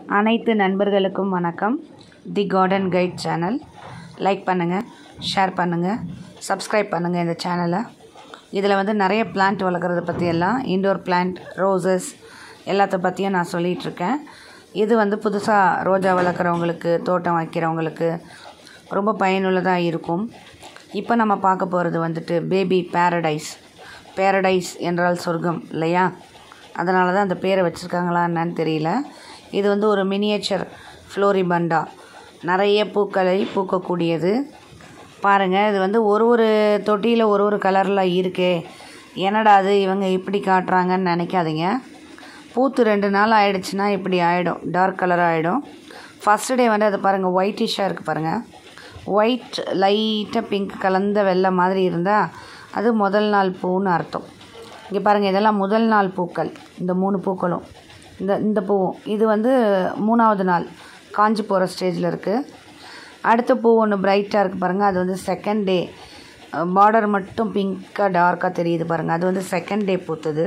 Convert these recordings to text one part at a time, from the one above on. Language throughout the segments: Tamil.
அனைத்து நண்பர்களுக்கும் வணக்கம் the garden guide channel like பண்ணுங்கள் ஷேர் பண்ணுங்கள் சப்ஸ்கிரைப் பண்ணுங்கள் இந்த சேனலை இதில் வந்து நிறைய பிளான்ட் வளர்க்குறத பற்றி எல்லாம் இன்டோர் பிளான்ட் ரோசஸ் எல்லாத்த பற்றியும் நான் சொல்லிகிட்ருக்கேன் இது வந்து புதுசாக ரோஜா வளர்க்குறவங்களுக்கு தோட்டம் வைக்கிறவங்களுக்கு ரொம்ப பயனுள்ளதாக இருக்கும் இப்போ நம்ம பார்க்க போகிறது வந்துட்டு பேபி பேரடைஸ் பேரடைஸ் என்றால் சொர்க்கம் இல்லையா அதனால தான் அந்த பேரை வச்சுருக்காங்களா என்னன்னு தெரியல இது வந்து ஒரு மினியேச்சர் ஃப்ளோரிபண்டா நிறைய பூக்களை பூக்கக்கூடியது பாருங்கள் இது வந்து ஒரு ஒரு தொட்டியில் ஒரு ஒரு கலரில் இருக்கே என்னடா அது இவங்க இப்படி காட்டுறாங்கன்னு நினைக்காதீங்க பூத்து ரெண்டு நாள் ஆயிடுச்சுன்னா இப்படி ஆகிடும் டார்க் கலர் ஆகிடும் ஃபஸ்ட்டு டே வந்து அது பாருங்கள் ஒயிட்டிஷாக இருக்குது பாருங்கள் ஒயிட் லைட்டாக பிங்க் கலந்த வெள்ளை மாதிரி இருந்தால் அது முதல் நாள் பூன்னு அர்த்தம் இங்கே பாருங்கள் இதெல்லாம் முதல் நாள் பூக்கள் இந்த மூணு பூக்களும் இந்த இந்த பூவும் இது வந்து மூணாவது நாள் காஞ்சி போகிற ஸ்டேஜில் இருக்குது அடுத்த பூ ஒன்று பிரைட்டாக இருக்குது பாருங்கள் அது வந்து செகண்ட் டே பார்டர் மட்டும் பிங்க்காக டார்க்காக தெரியுது பாருங்கள் அது வந்து செகண்ட் டே பூத்தது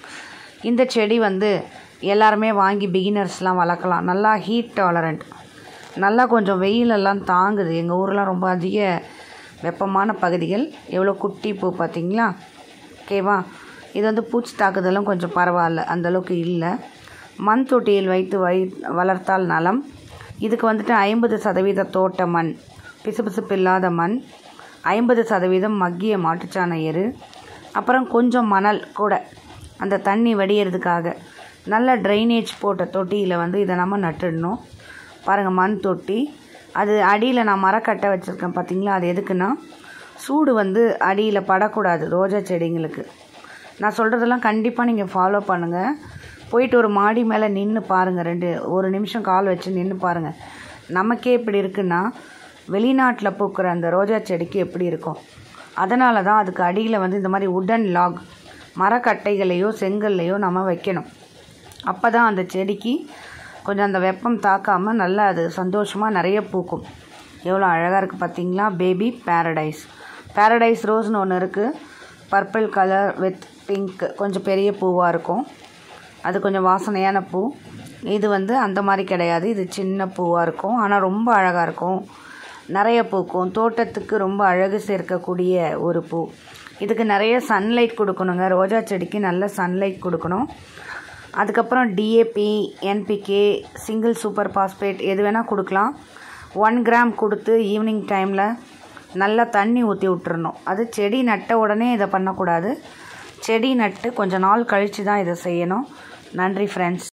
இந்த செடி வந்து எல்லாருமே வாங்கி பிகினர்ஸ்லாம் வளர்க்கலாம் நல்லா ஹீட் டாலரண்ட் நல்லா கொஞ்சம் வெயிலெல்லாம் தாங்குது எங்கள் ஊர்லாம் ரொம்ப அதிக வெப்பமான பகுதிகள் எவ்வளோ குட்டி பூ பார்த்தீங்களா ஓகேவா இது வந்து பூச்சி தாக்குதலும் கொஞ்சம் பரவாயில்ல அந்தளவுக்கு இல்லை மண் தொட்டியில் வைத்து வை வளர்த்தால் நலம் இதுக்கு வந்துட்டு ஐம்பது சதவீத தோட்ட மண் பிசுபிசுப்பு இல்லாத மண் ஐம்பது சதவீதம் மக்கிய மாட்டுச்சாண எரு அப்புறம் கொஞ்சம் மணல் கூட அந்த தண்ணி வடிகிறதுக்காக நல்ல ட்ரைனேஜ் போட்ட தொட்டியில் வந்து இதை நம்ம நட்டுடணும் பாருங்கள் மண் தொட்டி அது அடியில் நான் மரக்கட்டை வச்சுருக்கேன் பார்த்தீங்களா அது எதுக்குன்னா சூடு வந்து அடியில் படக்கூடாது ரோஜா செடிங்களுக்கு நான் சொல்கிறதெல்லாம் கண்டிப்பாக நீங்கள் ஃபாலோ பண்ணுங்கள் போயிட்டு ஒரு மாடி மேலே நின்று பாருங்கள் ரெண்டு ஒரு நிமிஷம் கால் வச்சு நின்று பாருங்கள் நமக்கே இப்படி இருக்குன்னா வெளிநாட்டில் பூக்கிற அந்த ரோஜா செடிக்கு எப்படி இருக்கும் அதனால தான் அதுக்கு அடியில் வந்து இந்த மாதிரி உடன் லாக் மரக்கட்டைகளையோ செங்கல்லையோ நம்ம வைக்கணும் அப்போ தான் அந்த செடிக்கு கொஞ்சம் அந்த வெப்பம் தாக்காமல் நல்லா அது சந்தோஷமாக நிறைய பூக்கும் எவ்வளோ அழகாக இருக்குது பார்த்தீங்களா பேபி பேரடைஸ் பேரடைஸ் ரோஸ்னு ஒன்று இருக்குது பர்பிள் கலர் வித் பிங்க் கொஞ்சம் பெரிய பூவாக இருக்கும் அது கொஞ்சம் வாசனையான பூ இது வந்து அந்த மாதிரி கிடையாது இது சின்ன பூவாக இருக்கும் ஆனால் ரொம்ப அழகாக இருக்கும் நிறைய பூக்கும் தோட்டத்துக்கு ரொம்ப அழகு சேர்க்கக்கூடிய ஒரு பூ இதுக்கு நிறைய சன்லைட் கொடுக்கணுங்க ரோஜா செடிக்கு நல்ல சன்லைட் கொடுக்கணும் அதுக்கப்புறம் DAP NPK single super phosphate எது வேணால் கொடுக்கலாம் ஒன் கிராம் கொடுத்து ஈவினிங் டைமில் நல்லா தண்ணி ஊற்றி விட்டுறணும் அது செடி நட்ட உடனே இதை பண்ணக்கூடாது செடி நட்டு கொஞ்சம் நாள் கழித்து தான் இதை செய்யணும் நன்றி ஃப்ரெண்ட்ஸ்